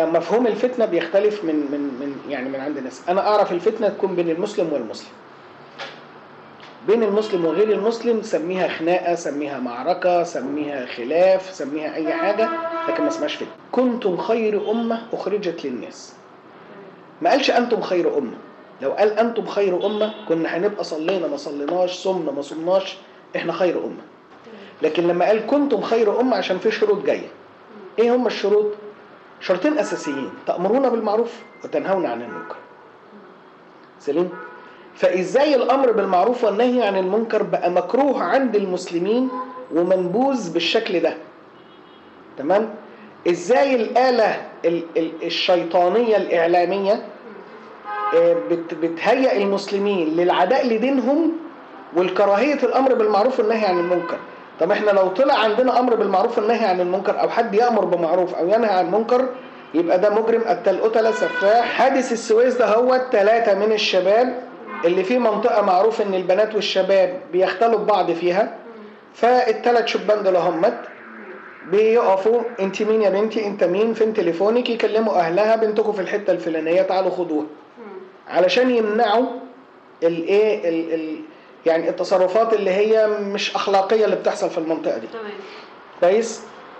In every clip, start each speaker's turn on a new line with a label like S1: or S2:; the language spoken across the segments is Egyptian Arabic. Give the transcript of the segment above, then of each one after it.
S1: فمفهوم الفتنه بيختلف من من من يعني من عند الناس انا اعرف الفتنه تكون بين المسلم والمسلم بين المسلم وغير المسلم سميها خناقه سميها معركه سميها خلاف سميها اي حاجه لكن ما اسمهاش فتنه كنتم خير امه اخرجت للناس ما قالش انتم خير امه لو قال انتم خير امه كنا هنبقى صلينا ما صليناش صمنا ما صمناش احنا خير امه لكن لما قال كنتم خير امه عشان في شروط جايه ايه هم الشروط شرطين اساسيين تامرون بالمعروف وتنهون عن المنكر سليم فازاي الامر بالمعروف والنهي عن المنكر بقى مكروه عند المسلمين ومنبوذ بالشكل ده تمام ازاي الاله ال- ال- الشيطانيه الاعلاميه آه، بت- بتهيئ المسلمين للعداء لدينهم والكراهيه الامر بالمعروف والنهي عن المنكر طب احنا لو طلع عندنا امر بالمعروف والنهي عن المنكر او حد يامر بمعروف او ينهى عن منكر يبقى ده مجرم قتل قتله سفاح حادث السويس ده هو ثلاثه من الشباب اللي في منطقه معروف ان البنات والشباب بيختلوا ببعض فيها فالثلاث شبان دول همت بيقفوا انت مين يا بنتي انت مين فين تليفونك يكلموا اهلها بنتكم في الحته الفلانيه تعالوا خدوها علشان يمنعوا الايه ال- ال- يعني التصرفات اللي هي مش اخلاقيه اللي بتحصل في المنطقه دي
S2: تمام
S1: كويس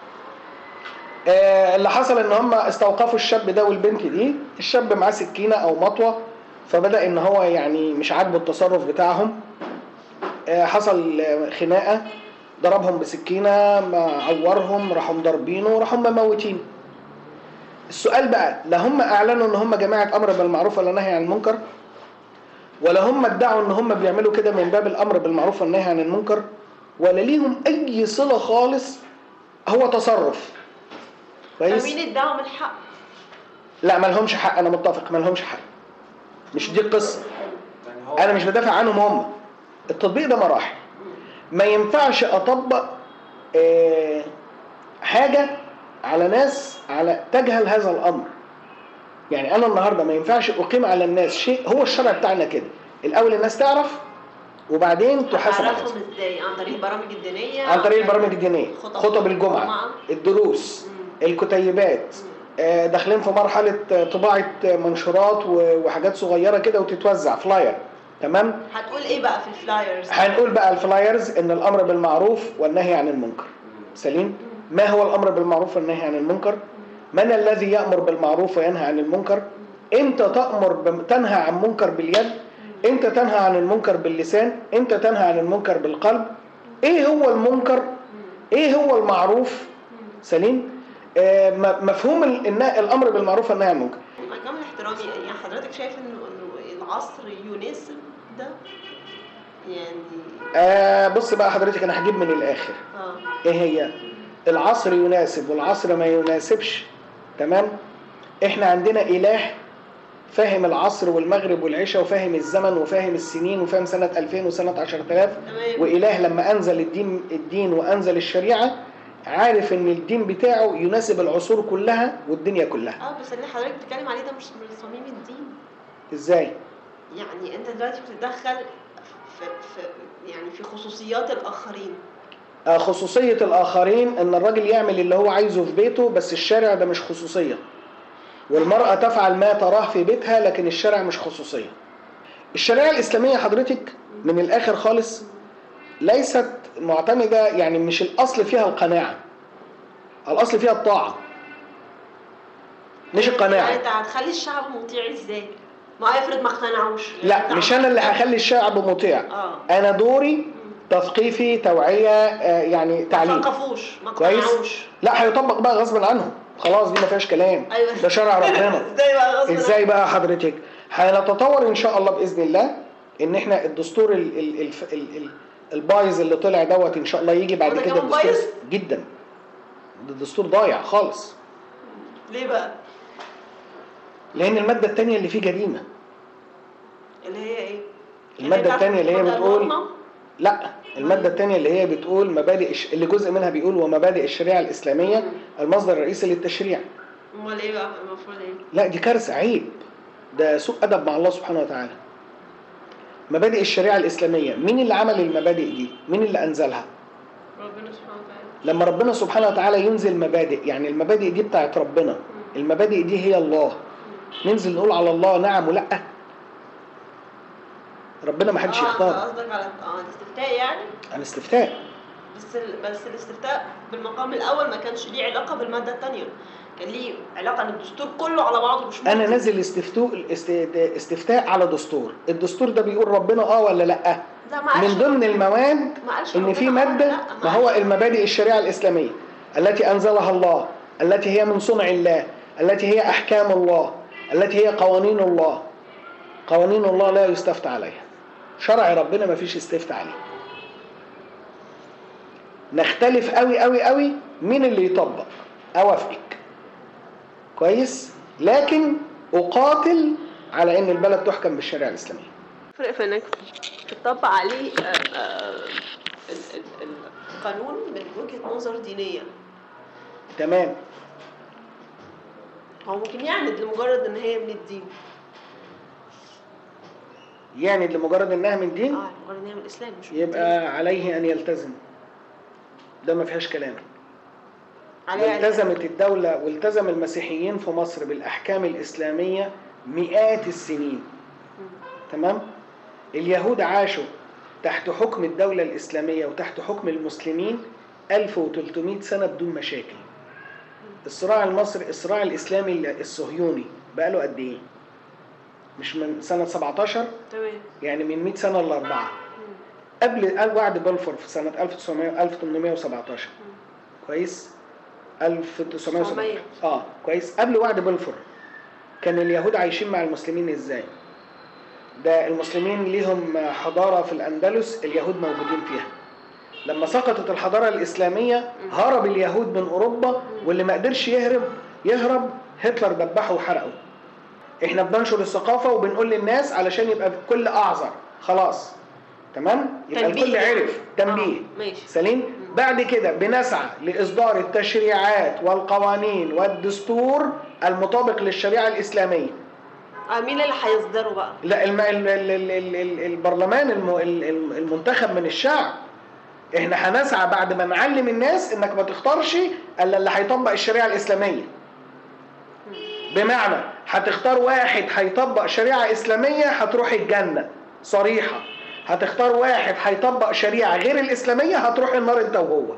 S1: آه اللي حصل ان هم استوقفوا الشاب ده والبنت دي الشاب معاه سكينه او مطوه فبدا ان هو يعني مش عاجبه التصرف بتاعهم آه حصل آه، خناقه ضربهم بسكينه ما عورهم راحوا مضربينه وراحوا مموتين السؤال بقى لا هم اعلنوا ان هم جماعه امر بالمعروف ولا نهي عن المنكر ولا هم ادعوا ان هم بيعملوا كده من باب الامر بالمعروف والنهي عن المنكر ولا ليهم اي صله خالص هو تصرف كويس
S2: فمين ادعهم الحق؟
S1: لا ما لهمش حق انا متفق ما لهمش حق مش دي القصه
S3: يعني هو
S1: انا مش بدافع عنهم هم التطبيق ده مراحل ما ينفعش اطبق آه، حاجه على ناس على تجهل هذا الامر يعني انا النهارده ما ينفعش اقيم على الناس شيء هو الشرع بتاعنا كده الاول الناس تعرف وبعدين تحاسب على
S2: تعرفهم ازاي؟ عن طريق البرامج الدينيه
S1: عن طريق البرامج الدينيه
S2: خطب
S1: خطب الجمعه
S2: الجمعة.
S1: الدروس الكتيبات آه، داخلين في مرحله آه، طباعه آه، منشورات و- وحاجات صغيره كده وتتوزع فلاير تمام
S2: هتقول ايه بقى في الفلايرز؟
S1: هنقول بقى الفلايرز ان الامر بالمعروف والنهي عن المنكر سليم ما هو الامر بالمعروف والنهي عن المنكر من الذي يامر بالمعروف وينهى عن المنكر امتى تامر بم... تنهى عن منكر باليد امتى تنهى عن المنكر باللسان امتى تنهى عن المنكر بالقلب ايه هو المنكر ايه هو المعروف سليم آه م- مفهوم ال- النا- الامر بالمعروف والنهي عن المنكر
S2: مع كامل احترامي يعني حضرتك شايف انه انه العصر يناسب ده؟ يعني
S1: آه بص بقى حضرتك انا هجيب من الاخر
S2: اه
S1: ايه هي العصر يناسب والعصر ما يناسبش تمام احنا عندنا اله فاهم العصر والمغرب والعشاء وفاهم الزمن وفاهم السنين وفاهم سنة 2000 وسنة 10000
S2: تمام
S1: وإله لما أنزل الدين الدين وأنزل الشريعة عارف إن الدين بتاعه يناسب العصور كلها والدنيا كلها
S2: اه بس اللي حضرتك بتتكلم عليه ده مش من صميم الدين
S1: إزاي؟
S2: يعني انت دلوقتي بتتدخل في, في يعني في خصوصيات الاخرين
S1: آه، خصوصية الآخرين إن الراجل يعمل اللي هو عايزه في بيته بس الشارع ده مش خصوصية والمرأة تفعل ما تراه في بيتها لكن الشارع مش خصوصية الشريعة الإسلامية حضرتك من الآخر خالص ليست معتمدة يعني مش الأصل فيها القناعة الأصل فيها الطاعة مش
S2: يعني
S1: القناعة
S2: انت هتخلي الشعب مطيع ازاي؟ ما افرض ما اقتنعوش
S1: لا مش أنا اللي هخلي الشعب مطيع
S2: اه
S1: أنا دوري تثقيفي توعية آه، يعني
S2: ما
S1: تعليم
S2: ثقفوش ما
S1: كويس
S2: اقتنعوش
S1: لا هيطبق بقى غصب عنهم خلاص دي ما فيهاش كلام
S2: ايوه
S1: ده شرع ربنا
S2: ازاي بقى غصب
S1: ازاي بقى حضرتك هنتطور ان شاء الله باذن الله ان احنا الدستور ال ال ال ال ال البايظ اللي طلع دوت ان شاء الله يجي بعد
S2: هو ده
S1: كده
S2: كمان
S1: الدستور
S2: بايظ؟
S1: جدا ده الدستور ضايع خالص
S2: ليه بقى؟
S1: لان الماده الثانيه اللي فيه جريمه
S2: اللي هي ايه؟
S1: الماده الثانيه اللي هي
S2: بتاعت
S1: بتقول
S2: المواطنة؟
S1: لا الماده الثانيه اللي هي بتقول مبادئ الش- اللي جزء منها بيقول ومبادئ الشريعه الاسلاميه المصدر الرئيسي للتشريع
S2: امال ايه بقى المفروض ايه؟
S1: لا دي كارثه عيب ده سوء ادب مع الله سبحانه وتعالى مبادئ الشريعه الاسلاميه مين اللي عمل المبادئ دي مين اللي انزلها
S2: ربنا سبحانه وتعالى
S1: لما ربنا سبحانه وتعالى ينزل مبادئ يعني المبادئ دي بتاعت ربنا المبادئ دي هي الله ننزل نقول على الله نعم ولا ربنا ما حدش
S2: آه،
S1: يختار
S2: قصدك على اه الاستفتاء يعني
S1: عن استفتاء
S2: بس ال... بس الاستفتاء بالمقام الاول ما كانش ليه علاقه بالماده الثانيه كان ليه علاقه ان الدستور كله على بعضه مش
S1: انا
S2: ممكن.
S1: نازل استفتاء است- استفتاء على دستور الدستور ده بيقول ربنا اه ولا لا
S2: لا ما قالش
S1: من ضمن المواد
S2: ما قالش
S1: ان في
S2: ربنا آه ولا
S1: ماده
S2: لا،
S1: ما هو
S2: قالش.
S1: المبادئ الشريعه الاسلاميه التي انزلها الله التي هي من صنع الله التي هي احكام الله التي هي قوانين الله قوانين الله لا يستفتى عليها شرع ربنا ما فيش استفتاء عليه نختلف قوي قوي قوي مين اللي يطبق اوافقك كويس لكن اقاتل على ان البلد تحكم بالشريعه الاسلاميه
S2: فرق في انك تطبق عليه آه، آه، ال- ال- القانون من وجهه نظر دينيه
S1: تمام
S2: هو ممكن يعند لمجرد ان هي من الدين
S1: يعني لمجرد انها من دين
S2: اه لمجرد ان هي من الاسلام مش من الدين.
S1: يبقى عليه ان يلتزم ده ما فيهاش كلام
S2: عليها
S1: والتزمت الدولة والتزم المسيحيين في مصر بالأحكام الإسلامية مئات السنين تمام اليهود عاشوا تحت حكم الدولة الإسلامية وتحت حكم المسلمين 1300 سنة بدون مشاكل الصراع المصري الصراع الإسلامي الصهيوني بقى له قد إيه؟ مش من سنة 17
S2: تمام
S1: يعني من 100 سنة لأربعة قبل قبل وعد بلفور في سنة 1900 1817 كويس 1917 اه كويس قبل وعد بلفور كان اليهود عايشين مع المسلمين ازاي ده المسلمين ليهم حضارة في الأندلس اليهود موجودين فيها لما سقطت الحضارة الإسلامية هرب اليهود من أوروبا واللي ما قدرش يهرب يهرب هتلر ذبحه وحرقه احنا بننشر الثقافة وبنقول للناس علشان يبقى الكل أعذر خلاص تمام يبقى
S2: تنبيه
S1: الكل
S2: يعني.
S1: عرف تنبيه
S2: آه، ماشي
S1: سليم بعد كده بنسعى لإصدار التشريعات والقوانين والدستور المطابق للشريعة الإسلامية
S2: اه مين اللي هيصدره بقى؟
S1: لا الم... ال... ال... ال... ال... ال... البرلمان الم... ال- ال- المنتخب من الشعب احنا هنسعى بعد ما نعلم الناس انك ما تختارش الا اللي هيطبق الشريعه الاسلاميه بمعنى هتختار واحد هيطبق شريعه اسلاميه هتروح الجنه صريحه هتختار واحد هيطبق شريعه غير الاسلاميه هتروح النار انت وهو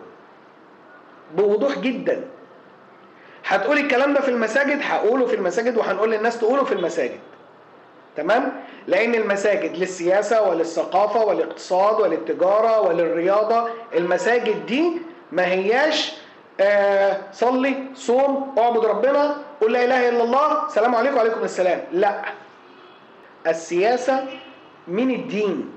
S1: بوضوح جدا هتقول الكلام ده في المساجد هقوله في المساجد وهنقول للناس تقوله في المساجد تمام لان المساجد للسياسه وللثقافه والاقتصاد وللتجاره وللرياضه المساجد دي ما هياش آه صلي صوم اعبد ربنا قل لا اله الا الله سلام عليكم وعليكم السلام لا السياسه من الدين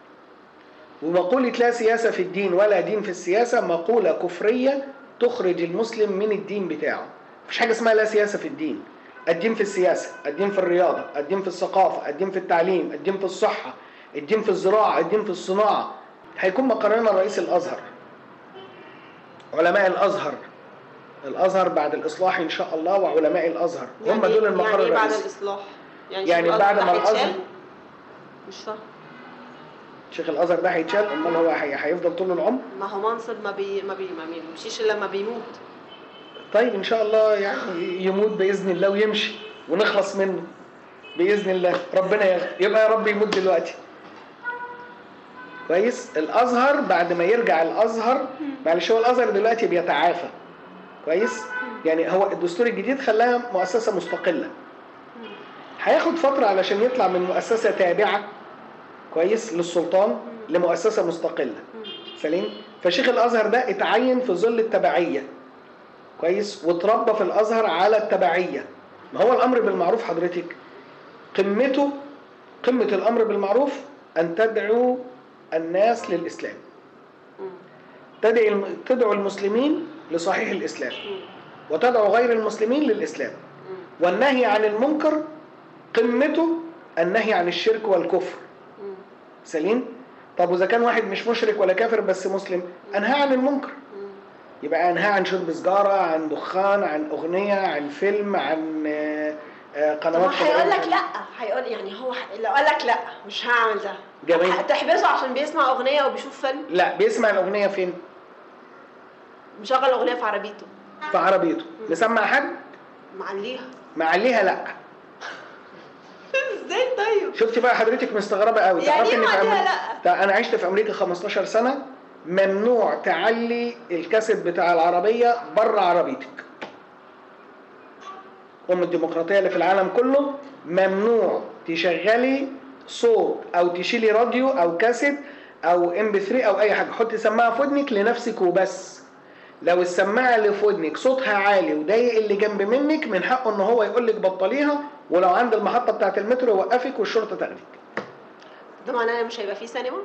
S1: ومقولة لا سياسة في الدين ولا دين في السياسة مقولة كفرية تخرج المسلم من الدين بتاعه مفيش حاجة اسمها لا سياسة في الدين الدين في السياسة الدين في الرياضة الدين في الثقافة الدين في التعليم الدين في الصحة الدين في الزراعة الدين في الصناعة هيكون مقرنا رئيس الأزهر علماء الأزهر الأزهر بعد الإصلاح إن شاء الله وعلماء الأزهر هم
S2: يعني
S1: دول المقر
S2: يعني إيه بعد
S1: الرئيسي
S2: الاصلاح؟
S1: يعني
S2: شوف
S1: بعد ما
S2: الأزهر
S1: الأزهر
S2: هيتشال؟ مش فاهم
S1: شيخ الأزهر ده هيتشال أمال هو هي- هيفضل طول العمر
S2: ما هو منصب ما بي ما بي ما بيمشيش الا لما بيموت
S1: طيب ان شاء الله يعني يموت باذن الله ويمشي ونخلص منه باذن الله ربنا يغفر يبقى يا رب يموت دلوقتي كويس الازهر بعد ما يرجع الازهر معلش هو الازهر دلوقتي بيتعافى كويس يعني هو الدستور الجديد خلاها مؤسسه مستقله هياخد فتره علشان يطلع من مؤسسه تابعه كويس للسلطان لمؤسسه مستقله سليم فشيخ الازهر ده اتعين في ظل التبعيه كويس واتربى في الازهر على التبعيه ما هو الامر بالمعروف حضرتك قمته قمه الامر بالمعروف ان تدعو الناس للاسلام
S2: مم.
S1: تدعي الم- تدعو المسلمين لصحيح الاسلام
S2: مم.
S1: وتدعو غير المسلمين للاسلام
S2: مم.
S1: والنهي عن المنكر قمته النهي عن الشرك والكفر
S2: مم.
S1: سليم طب واذا كان واحد مش مشرك ولا كافر بس مسلم انهى عن المنكر
S2: مم.
S1: يبقى انهى عن شرب سجاره عن دخان عن اغنيه عن فيلم عن آه، آه،
S2: طب
S1: قنوات
S2: ما هيقول لك
S1: فضائية.
S2: لا هيقول يعني هو ح- لو قال لك لا مش هعمل ده
S1: جميل.
S2: تحبسه عشان بيسمع اغنيه وبيشوف فيلم
S1: لا بيسمع الاغنيه فين
S2: مشغل اغنيه في عربيته
S1: في عربيته مسمع حد
S2: معليها
S1: معليها لا
S2: ازاي طيب
S1: شفتي بقى حضرتك مستغربه قوي
S2: يعني
S1: تعرفي
S2: ايه
S1: ان في
S2: معليها
S1: أمريكا
S2: لا
S1: تا- انا عشت في امريكا 15 سنه ممنوع تعلي الكاسيت بتاع العربيه بره عربيتك ام الديمقراطيه اللي في العالم كله ممنوع تشغلي صوت او تشيلي راديو او كاسيت او ام بي 3 او اي حاجه حطي سماعه في ودنك لنفسك وبس لو السماعه اللي في ودنك صوتها عالي وضايق اللي جنب منك من حقه ان هو يقول لك بطليها ولو عند المحطه بتاعه المترو يوقفك والشرطه تاخدك
S2: ده معناه مش هيبقى فيه سينما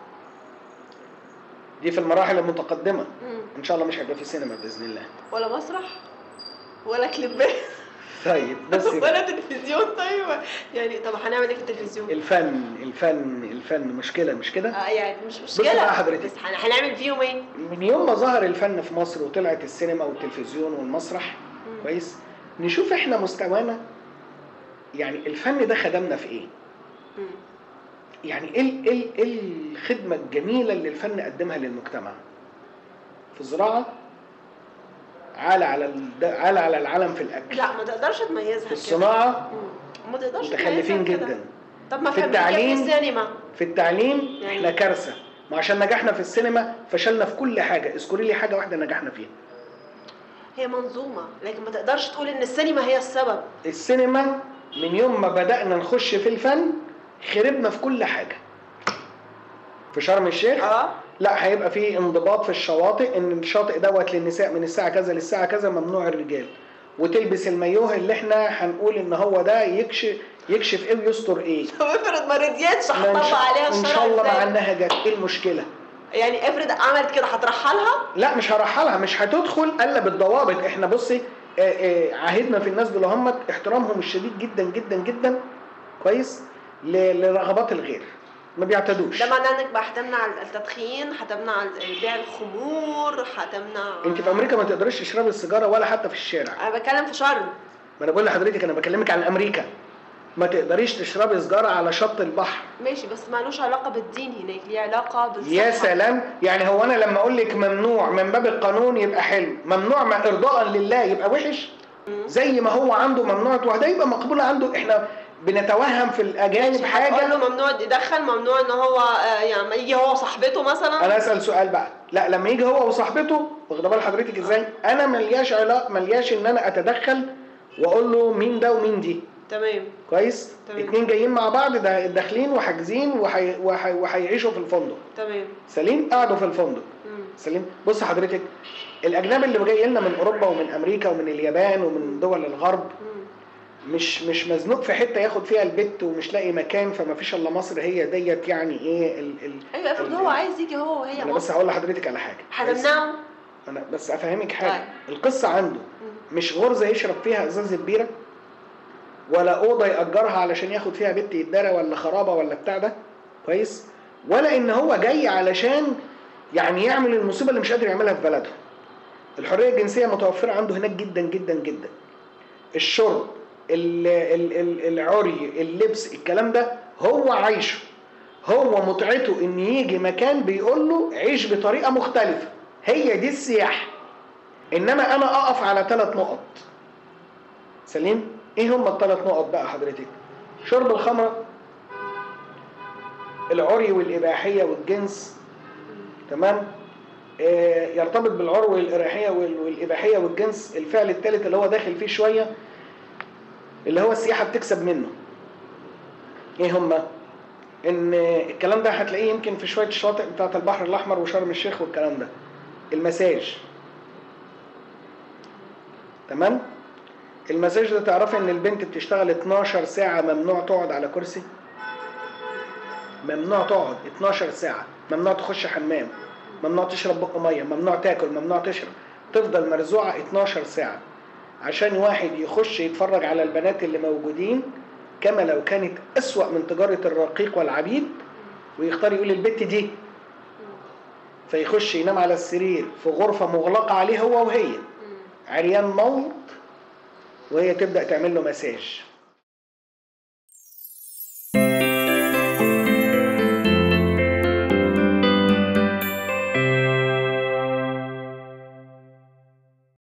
S1: دي في المراحل المتقدمه
S2: مم.
S1: ان شاء الله مش هيبقى في سينما باذن الله
S2: ولا مسرح ولا كليبات
S1: طيب بس
S2: ولا تلفزيون طيب يعني طب هنعمل ايه في التلفزيون؟
S1: الفن الفن الفن مشكله مش كده
S2: اه يعني مش
S1: بصي
S2: مشكلة
S1: بقى حضرتك.
S2: بس هن- هنعمل فيهم ايه؟
S1: من يوم ما ظهر الفن في مصر وطلعت السينما والتلفزيون والمسرح
S2: مم.
S1: كويس نشوف احنا مستوانا يعني الفن ده خدمنا في ايه
S2: مم.
S1: يعني ايه ال- ايه ال- ايه الخدمه الجميله اللي الفن قدمها للمجتمع في الزراعه عالى على ال- عالى على العالم في الاكل
S2: لا ما تقدرش تميزها
S1: في
S2: كده
S1: الصناعه
S2: مم. ما تقدرش
S1: متخلفين
S2: تميزها كده.
S1: جدا
S2: طب ما
S1: في
S2: في أمريكا
S1: التعليم-
S2: في السينما
S1: في التعليم
S2: يعني-
S1: احنا كارثه ما عشان نجحنا في السينما فشلنا في كل حاجه اذكري لي حاجه واحده نجحنا فيها
S2: هي منظومة لكن ما تقدرش تقول ان السينما هي السبب
S1: السينما من يوم ما بدانا نخش في الفن خربنا في كل حاجه في شرم الشيخ
S2: اه
S1: لا هيبقى في انضباط في الشواطئ ان الشاطئ دوت للنساء من الساعه كذا للساعه كذا ممنوع الرجال وتلبس المايوه اللي احنا هنقول ان هو ده يكشف يكشف ايه ويستر ايه
S2: طب افرض ما رضيتش
S1: ما إن
S2: هتطبق
S1: شاء-
S2: عليها
S1: ان
S2: الشرع
S1: شاء الله
S2: إزاي؟
S1: مع انها جت ايه المشكله
S2: يعني افرض عملت كده هترحلها
S1: لا مش هرحلها مش هتدخل الا بالضوابط احنا بصي آه، آه، عهدنا في الناس دول هم احترامهم الشديد جدا جدا جدا كويس ل- لرغبات الغير ما بيعتدوش
S2: ده معناه انك بقى هتمنع التدخين هتمنع بيع الخمور هتمنع
S1: انت في امريكا ما تقدريش تشربي السيجاره ولا حتى في الشارع
S2: انا بتكلم في شرم
S1: ما انا بقول لحضرتك انا بكلمك عن امريكا ما تقدريش تشربي سيجاره على شط البحر
S2: ماشي بس مالوش علاقه بالدين هناك ليه علاقه بالصحه
S1: يا سلام يعني هو انا لما اقول لك ممنوع من باب القانون يبقى حلو ممنوع ما ارضاء لله يبقى وحش
S2: مم.
S1: زي ما هو عنده ممنوع وده يبقى مقبول عنده احنا بنتوهم في الاجانب
S2: هتقول
S1: حاجه
S2: له ممنوع يدخن ممنوع ان هو آه، يعني ما يجي هو صاحبته مثلا
S1: انا اسال سؤال بقى لا لما يجي هو وصاحبته واخده بال حضرتك ازاي انا ملياش علاقه ملياش ان انا اتدخل واقول له مين ده ومين دي
S2: تمام
S1: كويس
S2: تمام.
S1: اتنين جايين مع بعض ده داخلين وحاجزين وحي- وحي- وهيعيشوا في الفندق
S2: تمام
S1: سليم قعدوا في الفندق
S2: مم.
S1: سليم بص حضرتك الاجنبي اللي جاي لنا من اوروبا ومن امريكا ومن اليابان ومن دول الغرب
S2: مم.
S1: مش مش مزنوق في حته ياخد فيها البت ومش لاقي مكان فما فيش الا مصر هي ديت يعني ايه ال ال
S2: ايوه افرض
S1: ال-
S2: هو عايز يجي هو وهي
S1: انا بس
S2: مصر
S1: هقول لحضرتك على حاجه
S2: هتمنعه
S1: انا بس افهمك حاجه
S2: طيب.
S1: القصه عنده
S2: مم.
S1: مش غرزه يشرب فيها ازازه بيره ولا اوضه ياجرها علشان ياخد فيها بنت يتدارى ولا خرابه ولا بتاع ده كويس ولا ان هو جاي علشان يعني يعمل المصيبه اللي مش قادر يعملها في بلده الحريه الجنسيه متوفره عنده هناك جدا جدا جدا الشرب ال- ال- ال- العري اللبس الكلام ده هو عايشه هو متعته ان يجي مكان بيقول له عيش بطريقه مختلفه هي دي السياحه انما انا اقف على ثلاث نقط سليم ايه هم الثلاث نقط بقى حضرتك شرب الخمره العري والاباحيه والجنس تمام آه، يرتبط بالعري والإباحية وال- والإباحية والجنس الفعل الثالث اللي هو داخل فيه شوية اللي هو السياحة بتكسب منه ايه هما ان الكلام ده هتلاقيه يمكن في شوية الشواطئ بتاعة البحر الأحمر وشرم الشيخ والكلام ده المساج تمام المساج ده تعرفي ان البنت بتشتغل 12 ساعة ممنوع تقعد على كرسي ممنوع تقعد 12 ساعة ممنوع تخش حمام ممنوع تشرب بق ميه ممنوع تاكل ممنوع تشرب تفضل مرزوعه 12 ساعه عشان واحد يخش يتفرج على البنات اللي موجودين كما لو كانت أسوأ من تجارة الرقيق والعبيد ويختار يقول البت دي فيخش ينام على السرير في غرفة مغلقة عليه هو وهي
S2: مم.
S1: عريان موت وهي تبدأ تعمل له مساج